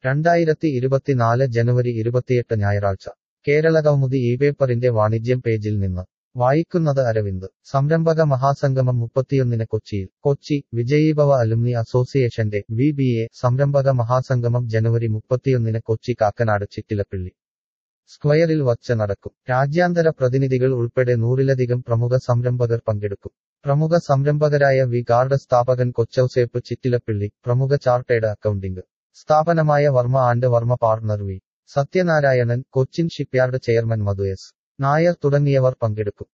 രണ്ടായിരത്തി ഇരുപത്തിനാല് ജനുവരി ഇരുപത്തിയെട്ട് ഞായറാഴ്ച കേരള കൗമുദി ഈ പേപ്പറിന്റെ വാണിജ്യം പേജിൽ നിന്ന് വായിക്കുന്നത് അരവിന്ദ് സംരംഭക മഹാസംഗമം മുപ്പത്തിയൊന്നിന് കൊച്ചിയിൽ കൊച്ചി വിജയീഭവ അലുമിനി അസോസിയേഷന്റെ വി ബി എ സംരംഭക മഹാസംഗമം ജനുവരി മുപ്പത്തിയൊന്നിന് കൊച്ചി കാക്കനാട് ചിറ്റിലപ്പിള്ളി സ്ക്വയറിൽ വച്ച് നടക്കും രാജ്യാന്തര പ്രതിനിധികൾ ഉൾപ്പെടെ നൂറിലധികം പ്രമുഖ സംരംഭകർ പങ്കെടുക്കും പ്രമുഖ സംരംഭകരായ വി ഗാർഡ് സ്ഥാപകൻ കൊച്ചൌസേപ്പ് ചിറ്റിലപ്പിള്ളി പ്രമുഖ ചാർട്ടേഡ് അക്കൗണ്ടിംഗ് സ്ഥാപനമായ Varma and Varma partner V Sathyanarayanan Cochin shipyard chairman Madhu S Nair തുടങ്ങിയവർ പങ്കെടുക്കും